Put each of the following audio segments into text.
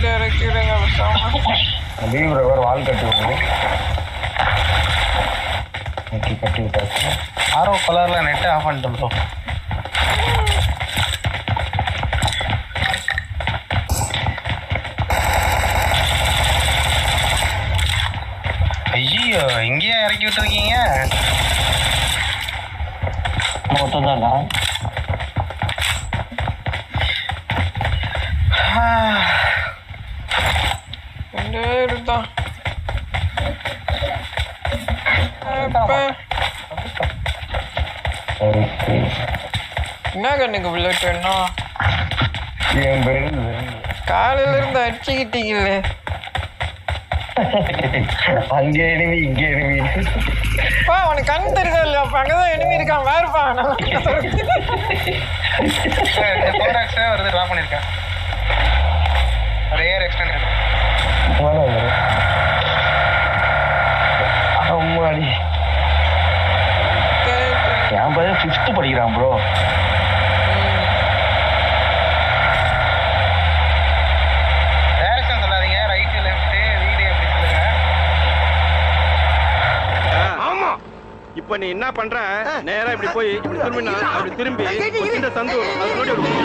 கீழே இறக்கிடுங்க பேசாம லீவ் ஒரு வால் கட்டி விடுங்க கட்டி கட்டி விட்டாச்சு ஆரோ கலர்ல நெட் ஆஃப் பண்ணிட்டோம் ப்ரோ ஐயோ இங்கேயே இறக்கி விட்டுருக்கீங்க மொத்தம் தானா ரெண்டு பேரும் தான் அப்ப ஓகே என்ன கண்ணுக்கு புல்லட் வேணும் என் பேரு காலையில இருந்து அடிச்சுக்கிட்டீங்களே அங்கே எனிமி இங்கே எனிமி பா உனக்கு கண் தெரியுதா இல்லையா அப்ப அங்கதான் enemy இருக்கான் வேறுப்பா ஃபோர் எக்ஸ் வருது ட்ரா பண்ணியிருக்கேன் ஒரு ஏர் எக்ஸ்டெண்ட் அம்மாடி என் பையன் ஃபிஃப்த் படிக்கிறான் ப்ரோ டைரக்ஷன் சொல்லாதீங்க ரைட்டு லெஃப்ட் வீடு எப்படி சொல்லுங்க ஆமா இப்ப நீ என்ன பண்ற நேரா இப்படி போய் இப்படி திரும்பினா அப்படி திரும்பி ஒரு சின்ன சந்து வரும். அது முன்னாடி ஒரு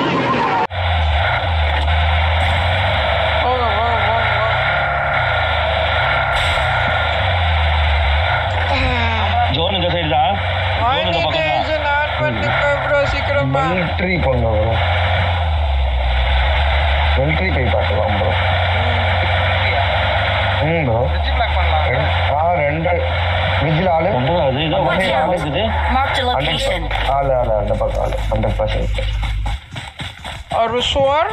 போங்க போங்க போங்க ஜோன் இந்த சைடு தான் ஜோன் இந்த பக்கம் தான் மானிட்டேஷன் ஆன் பண்ணிக்கோ ப்ரோ சீக்கிரமா மிலிட்ரி போங்க ப்ரோ மிலிட்ரி போய் பார்க்கலாம் ப்ரோ ம் ப்ரோ பிரிட்ஜ் பிளாக் பண்ணலாம் ஆ ரெண்டு ஃப்ரிட்ஜில் ஆளு ரொம்ப அது இதோ Watch வண்டி out. இருக்குது Marked a location. ஆளு ஆளு அந்த பக்கம் ஆளு ஹண்ட்ரட் பர்சன்ட் அருசுவர்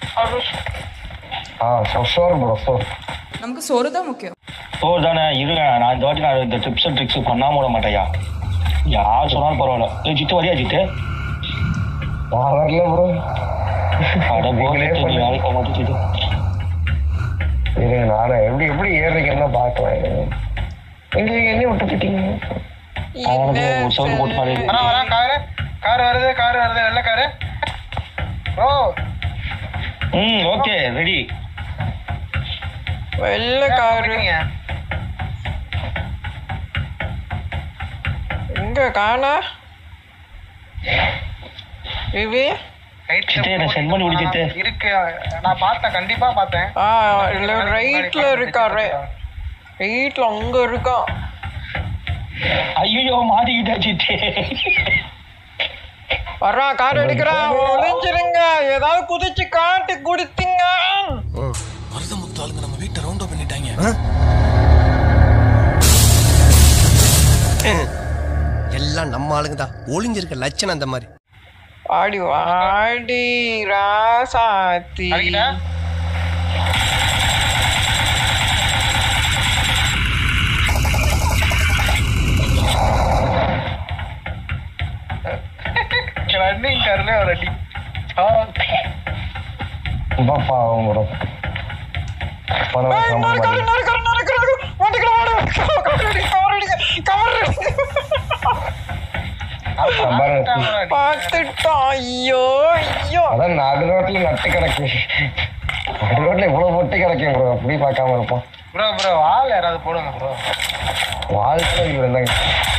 ஆ ஸோ ஷோர் ப்ரோ ஷோர் நமக்கு சோறு தான் முக்கியம் ஓ தானே இருங்க நான் இந்த வாட்டி நான் இந்த ட்ரிப்ஸ் அண்ட் ட்ரிக்ஸ் பண்ணாம விட மாட்டேயா யார் சொன்னாலும் பரவாயில்ல ஏய் ஜித்து வரியா ஜித்து நான் வரல ப்ரோ அட நீங்களே போட்டு நீ பண்ணுங்க. வேலைக்கு போக மாட்டேன் ஜித்து இருங்க நானே எப்படி எப்படி ஏறுறீங்கன்னு தான் பார்க்கலாம் எங்க எங்க என்ன விட்டு போயிட்டீங்க அவனுக்கு ஒரு சவுண்ட் போட்டு பாரு வரா வரா காரு கார் வருது கார் வருது வெள்ள car bro hmm okay ready வெள்ள காரு எங்க காணா இது சித்தே, நான் send பண்ணி விடு சித்தே. இருக்கு நான் பார்த்தேன் கண்டிப்பா பார்த்தேன் ஆ இல்ல ரைட்ல இருக்கா ரைட்ல அங்க இருக்கான் ஐயோ மாட்டிக்கிட்டா சித்தே வர்றான் கார் எடுக்கிறான் ஒளிஞ்சிருங்க ஏதாவது குதிச்சு காட்டு குடுத்தீங்க மருதமுத்து ஆளுங்க நம்ம வீட்டை ரவுண்ட் அப் பண்ணிட்டாங்க எல்லாம் நம்ம ஆளுங்க தான் ஒளிஞ்சிருக்க லட்சணம் அந்த மாதிரி ஆடி வாடி ராசாத்தி அடிக்கிட்டா? ரன்னிங் கார்ல ஒரு அடி ஆ. ரொம்ப பாவம் ப்ரோ பணம் ஏய், இன்னொரு கார், இன்னொரு கார், இன்னொரு கார். வண்டிக்குள்ள வாடு. கார் அடி, கார் அடிங்க, கார் அடிங்க. பார்த்துட்டோம் ஐயோ ஐயோ அதான் நடு ரோட்ல நட்டு கிடக்கு நடு ரோட்ல இவ்வளவு பொட்டி கிடக்கும் ப்ரோ அப்படி பார்க்காம இருப்போம் ப்ரோ ப்ரோ ஆள் யாராவது போடுங்க ப்ரோ வாழ்க்கை இவர் இருந்தாங்க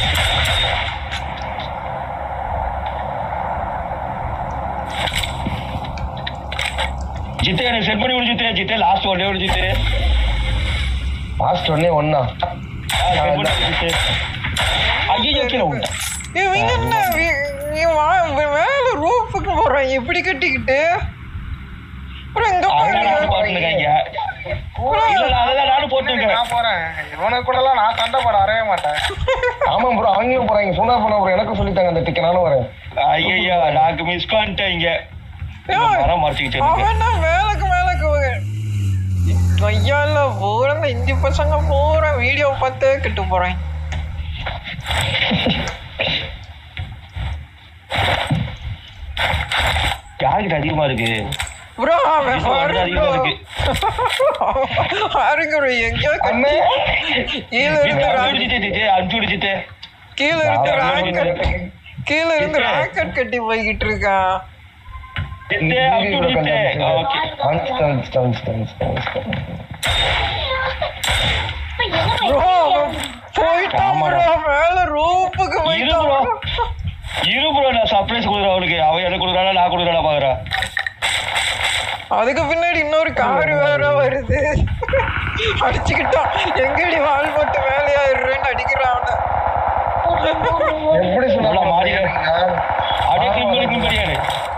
ஜித்தே எனக்கு செட் பண்ணி விடு ஜித்தே ஜித்தே லாஸ்ட் ஒன் விடு ஜித்தே லாஸ்ட் ஒன்னே ஒன்னா செட் பண்ணி விடு ஜித்தே ஐயோ கீழே விட்டேன் இவங்க என்ன இ- இவன் வா- இவன் மேல ரூஃபுக்கு போறான் எப்படி கட்டிக்கிட்டு அப்புறம் எங்க அதான் நானும் போறீங்க பார்த்துருக்கேன் இல்ல இல்ல அதான் நானும் போட்டுருக்கேன் நான் போறேன் இவனுக்கு கூட எல்லாம் நான் சண்டை போட வரவே மாட்டேன் ஆமா ப்ரோ அவங்களும் போறாங்க சொன்னா போனா ப்ரோ எனக்கும் சொல்லிட்டாங்க அந்த டிக்கெட் நானும் வரேன் ஐயோ நாக்கு மிஸ் பண்ணிட்டேன் இங்க ஏய், மரம் மறைச்சிக்கிட்டு அவன் என்ன மேலக்கு மேலக்கு ஐயால பூரா இந்த இந்தி பசங்க பூரா வீடியோ பார்த்து கிட்டு போறேன் யாருக்கு அதிகமா இருக்கு ப்ரோ அவன் இப்போ வந்து அதிகமா இருக்கு பாருங்க bro, எங்கேயோ கட்டி கீழே இருந்து அஞ்சு ராக்கெட் விடு ஜித்தே அஞ்சு விடு ஜித்தே கீழே இருந்து நான் ராக்கெட் கீழே இருந்து இருக்கேன். ராக்கெட் கட்டி போய்கிட்டு இருக்கான் ஜித்தே அவுட் ஜித்தே ஓகே அனுப்பிச்சிட்டேன் அனுப்பிச்சிட்டேன் அனுப்பிச்சிட்டேன் அனுப்பிச்சிட்டேன் ப்ரோ போயிட்டான் ப்ரோ மேல ரூப்புக்கு இரு ப்ரோ போயிட்டான் இரு ப்ரோ நான் சர்ப்ரைஸ் கொடுக்குறேன் அவளுக்கு அவ எனக்கு கொடுக்குறாளா நான் கொடுக்குறா பாக்குறா அதுக்கு பின்னாடி இன்னொரு கார் வேற வருது அடிச்சுக்கிட்டான் எங்கடி வால் போட்டு வேலையாயிடுறேன்னு அடிக்கிறான் அவனை எப்படி நல்லா சொன்னா மாறி அப்படியே கிளீன் பண்ணி கிளீன் பண்ணியாரு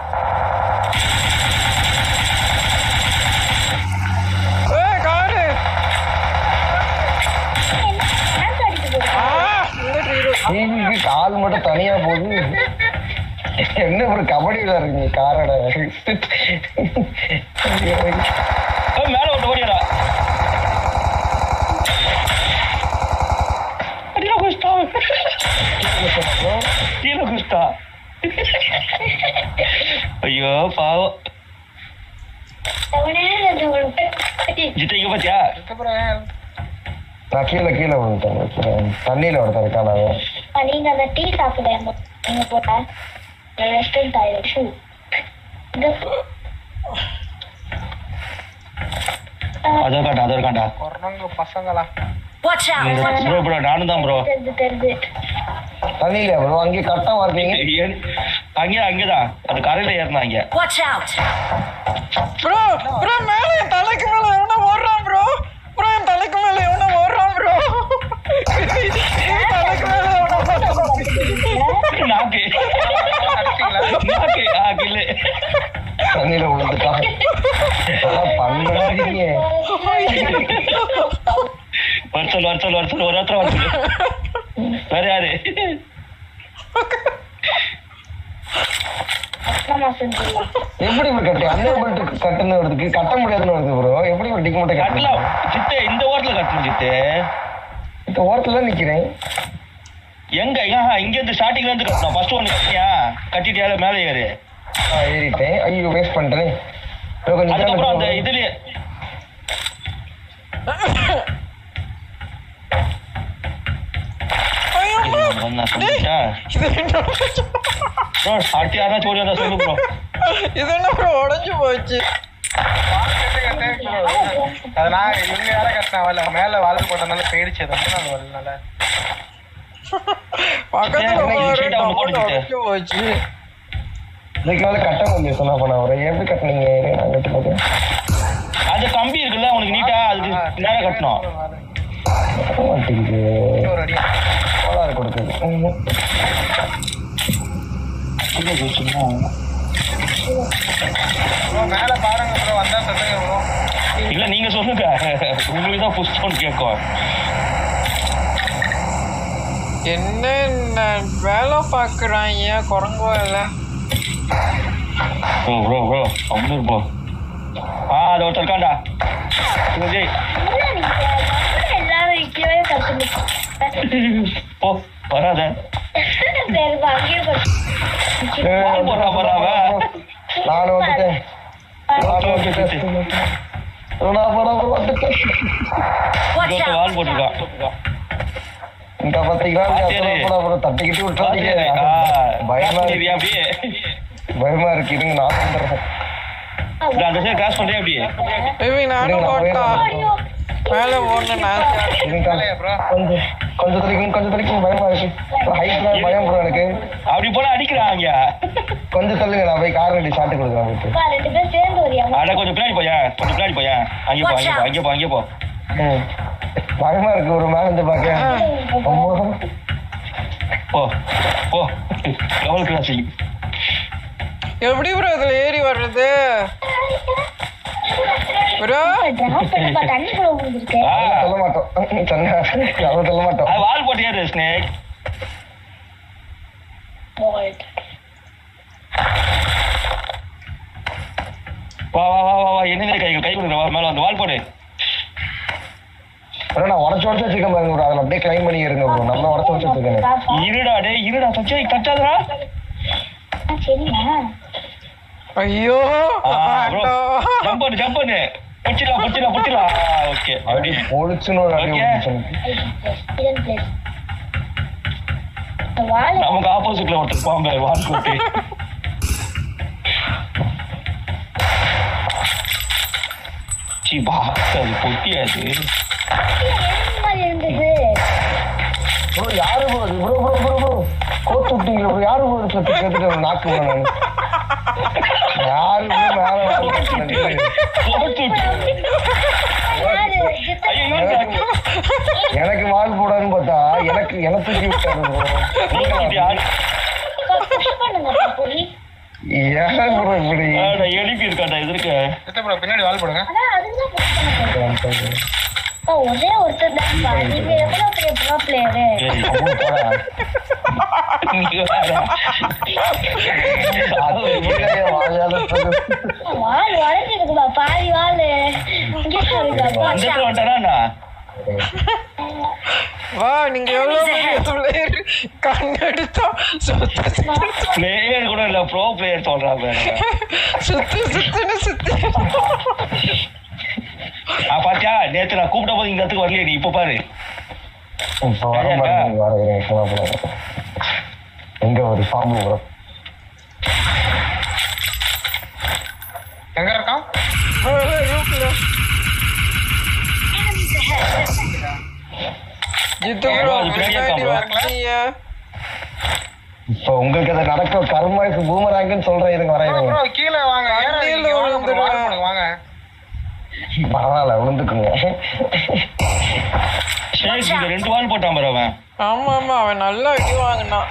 ஏய் காரு ஆ இந்த ஹீரோ டிவிக்கு கால் மட்டும் தனியா போகுது என்ன ஒரு கபடியில இருக்கீங்க காரோட ஏய், மேல ஒருத்த ஓடியாரா அடியா குஸ்டா கீழே குஸ்டா ஐயோ பாவம் ஜித்த இங்க பாத்தியா அப்புறம் நான் கீழே கீழே விழுந்துட்டேன் தண்ணியில ஒருத்தர் இருக்கான நீங்க அந்த டீ சாப்பிட நீங்க போட்டா ரெஸ்டாரண்ட் ஆயிடுச்சு அதோ காண்டா அதோ காண்டா கொரோனாங்க பசங்களா ப்ரோ ப்ரோ நானும் தான் ப்ரோ தெரிஞ்சு தெரிஞ்சு தண்ணியில ப்ரோ அங்கே கட்டமா இருக்கீங்க அங்கே அங்கேதான் அது கரையில ஏறினா அங்க ப்ரோ ப்ரோ மேல என் தலைக்கு மேல எவனோ ஓடுறான் ப்ரோ ப்ரோ என் தலைக்கு மேல எவனோ ஓடுறான் ப்ரோ தலைக்கு மேல எவனோ ஓடுறான் நாக்கு அடிச்சிங்களா நாக்கு ஆ கில்லு தண்ணியில விழுந்துட்டான் அதான் பண்றீங்க வருஷல் வருஷல் வருஷல் ஒரு ஒருத்தர் வருஷல் வேற யாரு அப்புறமா செஞ்சிடலாம் எப்படி இப்படி கட்டு அன்எபிள் கட்டுன்னு வருதுக்கு கட்ட முடியாதுன்னு வருது ப்ரோ எப்படி இப்படி டிக் மட்டும் கட்டலாம் கட்டலாம் சித்தே இந்த ஓரத்துல கட்டணும் சித்தே இந்த ஓரத்துல தான் நிக்கிறேன் எங்க ஆஹா, இங்க இருந்து ஸ்டார்டிங்ல இருந்து கட்டணும் ஃபர்ஸ்ட் ஒன்னு கட்டியா கட்டிட்டியால மேலே ஏறு நான் ஏறிட்டேன் ஐயோ வேஸ்ட் பண்றேன் ப்ரோ கொஞ்சம் அதுக்கப்புறம் அந்த மேல இதுலயே ஐயோ நான் சொல்லிட்டா இது என்ன ப்ரோ அடுத்து யாராச்சும் ஓடி வந்தா சொல்லு ப்ரோ இது என்ன ப்ரோ உடஞ்சு போச்சு அது நான் இவங்க யார கட்டினா வரல மேல வாழ்வு போட்டனால போயிடுச்சு அது ரொம்ப நாள் வரல பக்கத்துல ஏன் ஒரு straight ஆ ஒண்ணு டமால் போட்டுக்கிட்டு? உடஞ்சு போச்சு இதுக்கு மேல கட்ட முடியும் சொன்னா பண்ண ஒரு எப்படி கட்டினீங்க நான் கட்டி பார்த்தேன் அந்த கம்பி இருக்குல்ல உனக்கு நீட்டா அதுக்கு நேரா கட்டணும் கட்ட மாட்டேங்குது ஒரு அடி கோளாறு கொடுக்குது ம். ப்ரோ மேல பாருங்க ப்ரோ வந்தா சொல்லுங்க ப்ரோ இல்ல நீங்க சொல்லுங்க உங்களுக்கு தான் புஷ்டோன்னு கேட்கும் என்ன நான் வேலை பார்க்குறான் ஏன் குரங்கு வேலை ப்ரோ ப்ரோ ப்ரோ அவ்வளோ ப்ரோ ஆ அது ஒருத்தர் இருக்காண்டா விஜய் என்ன நீங்க கப்பல் எல்லாரும் நிக்கவே கத்துனீங்க ஓ வராத சரி வா, அங்கேயே போச்சு ஏய், வால் போடுறா போறா அவன். நானும் வந்துட்டேன் நானும் வந்துட்டேன் நான் போட வந்துட்டேன் இன்னொருத்த வால் போட்டிருக்கான் இந்த பாத்தீங்களா பாத்தியாரு? போட அப்புறம் தட்டிக்கிட்டு விட்டுறாதீங்க ஆ, பயமா cross இருக்கு பண்ணிடுறியா அப்படியே பயமா இருக்கு இருங்க நான் வந்துடுறேன் இல்ல, அந்த சைடு கிராஸ் பண்றியா அப்படியே பேபி நானும் இருங்க, நான் போட்டா போயிடுறேன். மேலே போடணும் நான் இருங்க ப்ரோ கொஞ்சம் கொஞ்சம் தள்ளிக்கும் கொஞ்சம் தள்ளிக்கும் பயமா இருக்கு ஹைட்ல பயம் ப்ரோ எனக்கு அப்படி போனா அடிக்கிறான் அங்க கொஞ்சம் தள்ளுங்க நான் போய் கார் வண்டி ஷாட்டு கொடுக்குறேன் போயிட்டு வா, ரெண்டு பேரும் சேர்ந்து வரியா அட கொஞ்சம் பின்னாடி போயா கொஞ்சம் பின்னாடி போயா அங்கே போ அங்கே போ அங்கே போ அங்கே போ ம். பயமா இருக்கு ஒரு மேல இருந்து பாக்க அம்மா. போ போ லெவல் கிராசிங் எப்படி ப்ரோ இதில் ஏறி வர்றது ப்ரோ டிராப் பண்ணப்பா தண்ணிக்குள்ள விழுந்திருக்கேன் ஆ சொல்ல மாட்டோம் சொன்ன அதை சொல்ல மாட்டோம் அது வால் போட்டியாரு ஸ்னேக் வா வா வா வா வா என்ன கை கை கொடுக்குற வா மேல வந்து வால் போடு bro, நான் உடச்சு உடச்சு வச்சிருக்கேன் பாருங்க bro. அதில் அப்படியே கிளைம் பண்ணி இருங்க ப்ரோ நல்லா உடச்சு வச்சு வச்சிருக்கேன் இருடா டேய் இருடா சச்சை தட்டாதடா சரிண்ணா ஐயோ ப்ரோ ஆண்டோ. ஜம்ப் பண்ணு ஜம்ப் பண்ணு புடிச்சிடலாம் புடிச்சிடலாம் புடிச்சிடலாம் ஓகே அப்படி ஒழிச்சுன்னு ஒரு அடி Okay. விழுந்துச்சு இதன் பிளேஸ் வாழை நமக்கு ஆப்போசிட்ல ஒருத்தர் பாம்பு வால் போட்டு சி பா அது பொட்டியாது எறும்பு மாதிரி இருந்தது ப்ரோ யாரு bro bro bro bro bro கோத்து விட்டீங்க ப்ரோ யாரு ப்ரோ சத்து கேட்டுட்டு ஒரு நாக்கு போனேன் நான் யாரு bro மேல வந்து யாரு ஜித்து எனக்கு எனக்கு வால் போடாதுன்னு பார்த்தா எனக்கு எனக்கு தூக்கி விட்டாரு ப்ரோ புஷ் பண்ணுங்க புலி ஏன் ப்ரோ இப்படி எழுப்பி இருக்காண்டா இது இருக்க சித்த ப்ரோ பின்னாடி வால் போடுங்க அதான் அதுதான் புஷ் பண்ண அப்பா, ஒரே ஒருத்தர் தான் நீங்க எவ்வளவு பெரிய ப்ரோ பிளேயரு சரி அம்மா போடா நீங்க வேற. அது இப்படியே வாயால சொல்லு. வால் வளைஞ்சிருக்குப்பா பாதி வால் இங்கே இந்த இருக்குப்பா இடத்துல வந்துட்டானா வா நீங்க எவ்வளவு பெரிய பிளேயர் கண்ணெடுத்தா சுத்து சுத்து பிளேயர் கூட இல்ல ப்ரோ பிளேயர் சொல்றாங்க சுத்து சுத்துன்னு சுத்தி ஆ பாத்தியா நேத்து நான் கூப்பிட்ட போது இந்த இடத்துக்கு வரலையே நீ இப்ப பாரு இப்ப வர மாட்டேங்குது வர இருங்க சொன்னா போல எங்க ஒரு பாம்பு ப்ரோ எங்க இருக்கான் ரூப்ல ஜித்து ப்ரோ அது பின்னாடியே பின்னாடி இருக்கான் bro. வரீங்க இப்ப உங்களுக்கு அது நடக்க கர்மாய்க்கு பூமராங்கன்னு சொல்றேன் இருங்க வரேன் ப்ரோ இருங்க ப்ரோ கீழே வாங்க கண்ணில் ஏறாதீங்க, வாங்க bro, விழுந்துருவேன். வால் போடுங்க வாங்க பரவாயில்ல விழுந்துக்குங்க சரி இங்க ரெண்டு வால் போட்டான் பாரு அவன் ஆமா ஆமா அவன் நல்லா அடி வாங்கினான்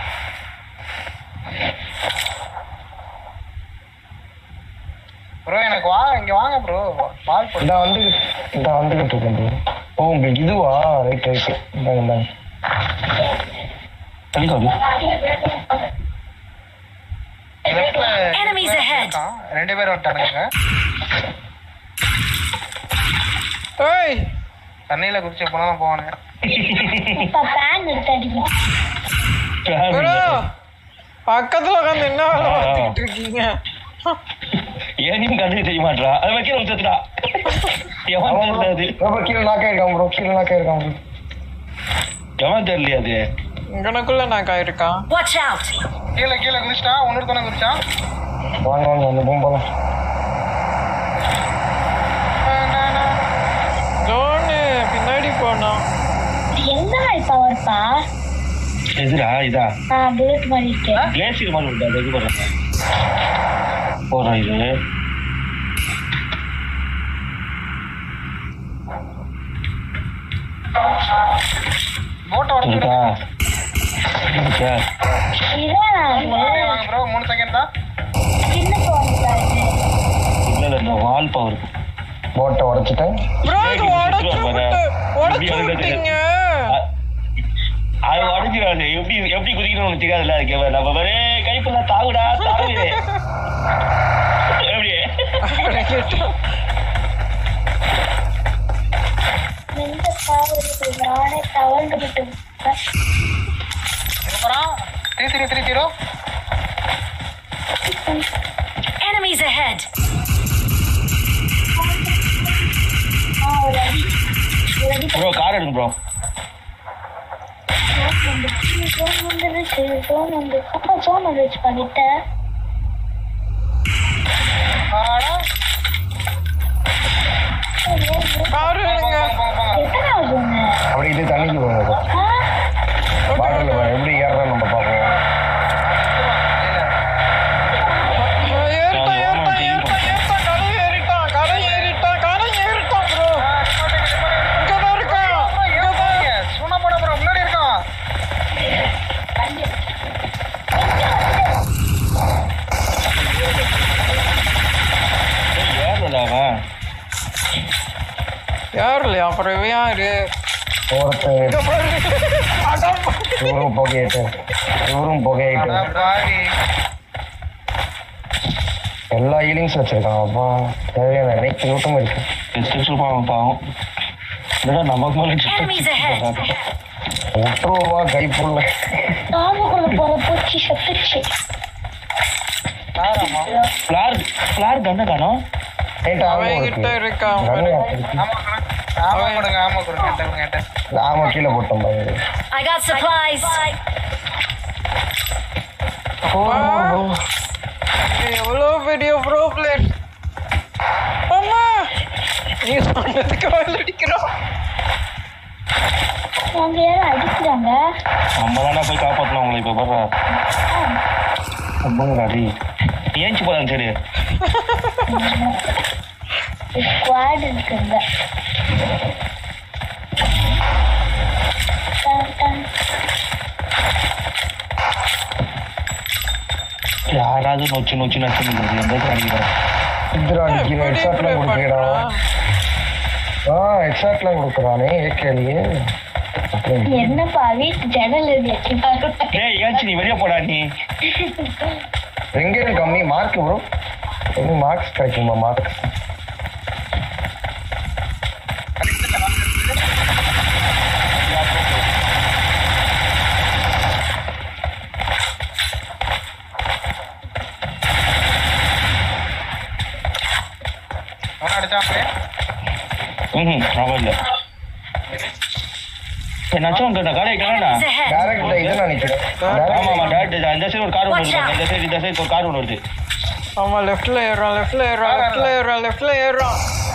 ப்ரோ எனக்கு வா இங்க வாங்க ப்ரோ வால் போடு இந்த வந்து இந்த வந்துகிட்டு இருக்கேன் bro. ஓ உங்களுக்கு இதுவா ரைட் ரைட் இந்தாங்க இந்தாங்க தள்ளிக்கோ லெஃப்ட்ல இருக்கான். ரெண்டு பேர் வந்துட்டானுங்க ஏய் தண்ணியில குதிச்சு போனா தான் போவானுங்க இப்ப பேன் எடுத்து அடிக்கும் ப்ரோ பக்கத்துல உட்காந்து என்ன வேலை பார்த்துக்கிட்டு இருக்கீங்க ஏனியும் கண்டு தெரிய மாட்டா அது வைக்கிற வச்சுடா எவன் தெரியல அது ரொம்ப கீழே நாக்கா இருக்கான் ப்ரோ கீழே நாக்கா இருக்கான் bro. எவன் தெரியல அது இங்கனக்குள்ள நாக்கா இருக்கான் கீழே கீழே குதிச்சிட்டான் ஒன்னு தானே குதிச்சான் வாங்க வாங்க அந்த பூம்பலாம் ஜோனு பின்னாடி போனான் எந்த மாதிரி பவர்ப்பா எதுடா இதா ஆஹ் புல்லட் மாதிரி இருக்கு கிளேசியர் மாதிரி உண்டு அது இது போடுறேன் போடுறேன் இது போட்டை உடச்சு இருக்கா இருக்கா இதான் வாங்க ப்ரோ மூணு செகண்ட் தான் சின்ன பவர் இல்ல இல்ல இந்த வால் பவர் போட்டை உடைச்சிட்டேன் ப்ரோ இது உடச்சு விட்டு உடச்சு இப்படி விட்டீங்க அது உடஞ்சிடாது எப்படி எப்படி குதிக்கணும்னு உனக்கு தெரியாதுல்ல அதுக்கு நம்ம வேற கைப்புல தாகுடா தாகு எப்படி அப்படி கேட்டோம் எந்த பவர் நானே தவழ்ந்துகிட்டு அப்புறம் three three three zero Enemies ahead! ஆஹ் ஒரு அடி ஒரு அடி ப்ரோ கார் எடுங்க ப்ரோ ஜோன் வந்துருச்சு ஜோன் வந்து அப்பா ஜோன் வந்துருச்சு பண்ணிட்ட ஆடா காரு எடுங்க போங்க போங்க எத்தனாவது ஜோனு அப்படி இது தண்ணிக்கு போங்க bro. ஆ பாட்டில் எப்படி ஏறுறோம் நம்ம பார்ப்போம் ஏறிட்டான் ஏறிட்டான் ஏறிட்டான் ஏறிட்டான் கரை ஏறிட்டான் கரை ஏறிட்டான் கரை ஏறிட்டான் ப்ரோ இங்கதான் இருக்கான் இங்கதான் சும்மா போட ப்ரோ முன்னாடி இருக்கான் ஏறல அவன் யார் இல்லையா அப்புறம் இவன் யாரு ஒருத்தன் இங்க பாரு அடம் இவரும் புகையிட்டு இவரும் புகையிட்டு அட பாவி எல்லா ஹீலிங்ஸ் வச்சிருக்கான் அப்பா தேவையான அனைத்து நூட்டும் இருக்கு டிஸ்ட்ரிக்ட் பாவம் பாவம் இல்லைடா நமக்கு மேலே Enemies ahead! விட்டுருவா கைப்புள்ள பாம்புக்குள்ள போற பூச்சி செத்துச்சு யாராமா ஃபிளார் ஃபிளார் கண்ணை காணோம் ஏன்டா ஆமா அவன் இருக்கு கிட்ட இருக்கான் கண்ணு பாரு. இருக்கு. ஆமா கொடுங்க ஆமா கொடுங்க ஆமா கொடுங்க என்கிட்ட கொடுங்க என்கிட்ட ஆமா கீழே போட்டோம் பாரு I got supplies! இங்க எவ்வளவு பெரிய ப்ரோ பிளேயர் அம்மா நீ சொன்னதுக்கு அவள் அடிக்கிறான் அவங்க யாரும் அடிக்கிறாங்க நம்ம தானே போய் காப்பாற்றலாம் உங்களை இப்போ பாரு ரொம்ப அடி ஏஞ்சி போதான் சரி ஸ்குவாட் இருக்குங்க டன், டன். யாராவது நொச்சு நொச்சு நச்சு எந்த அடிக்கிறேன் இந்திரா அடிக்கிற ஹெட்ஷாட்லாம் கொடுக்குறா ஆ ஹெட்ஷாட்லாம் கொடுக்குறானே ஏகேலியே என்னப்பா வீட்டு ஜன்னல் இருந்து எட்டி பாருங்க ஏய் ஏஞ்சி நீ வெளியே போடா நீ எங்க இருக்கு கம்மி மார்க் ப்ரோ எப்படி மார்க்ஸ் கிடைக்குமா மார்க்ஸ் அவன் அடிச்சாங்களே ம் அவன் இல்லை என்னாச்சும் உங்க கடை கிளம்பா Enemies ahead. டேரக்ட் இது நினைக்கிறேன் ஆமா ஆமா டேரக்ட் டேரக்ட் இந்த சைடு ஒரு கார் ஒன்று வருது இந்த சைடு இந்த சைடு ஒரு கார் ஒன்று வருது ஆமா லெஃப்ட்ல ஏறான் லெஃப்ட்ல ஏறான் லெஃப்ட்ல ஏறான் லெஃப்ட்ல ஏறான்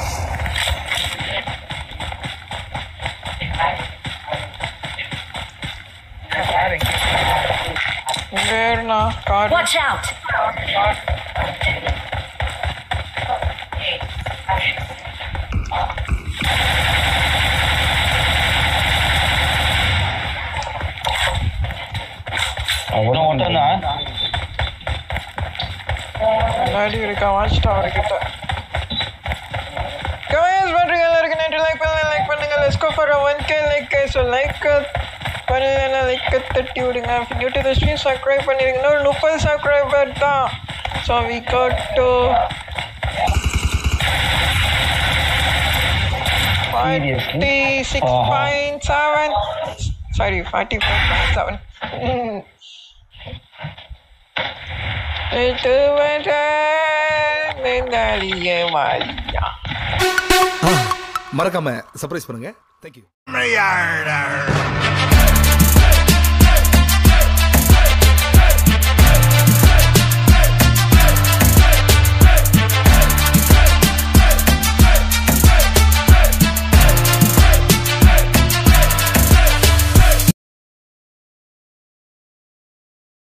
யாரு இங்க ஏறினா கார் Watch out. அவ்வளோ மட்டும் தான் முன்னாடி இருக்கா வாட்ச் டவர் கிட்ட கமெண்ட்ஸ் பண்றீங்க எல்லாருக்கும் நன்றி லைக் பண்ணுங்க லைக் பண்ணுங்க let's go for 1k like so like பண்ணலன்னா லைக் தட்டி விடுங்க new to the stream subscribe பண்ணிருங்க இன்னொரு முப்பது சப்ஸ்கிரைபர் தான் so we got to forty six point seven sorry forty four point seven Itu benar mendalia Maria. மறக்காம surprise பண்ணுங்க thank you